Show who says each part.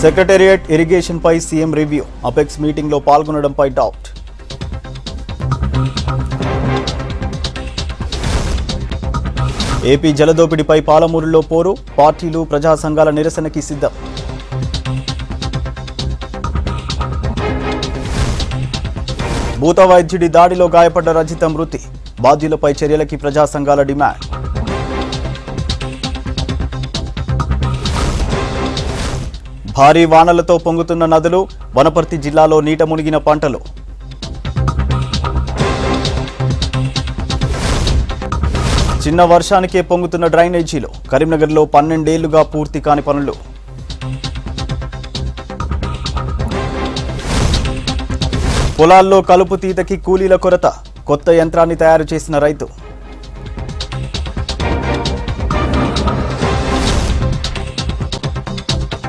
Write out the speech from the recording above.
Speaker 1: secretariat irrigation పై CM review apex meeting లో పాల్గొనడంపై డౌట్ ఏపీ జలదోపిడిపై పాలమూరులో పోరు పార్టీలు ప్రజా సంఘాల నిరసనకి సిద్ధం భూత వైద్యుడి దాడిలో గాయపడ్డ రజిత మృతి బాధ్యులపై చర్యలకి ప్రజా సంఘాల డిమాండ్ భారీ వానలతో పొంగుతున్న నదులు వనపర్తి జిల్లాలో నీట మునిగిన పంటలు చిన్న వర్షానికే పొంగుతున్న డ్రైనేజీలు కరీంనగర్లో పన్నెండేళ్లుగా పూర్తి కాని పనులు పొలాల్లో కలుపు తీతకి కూలీల కొరత కొత్త యంత్రాన్ని తయారు చేసిన రైతు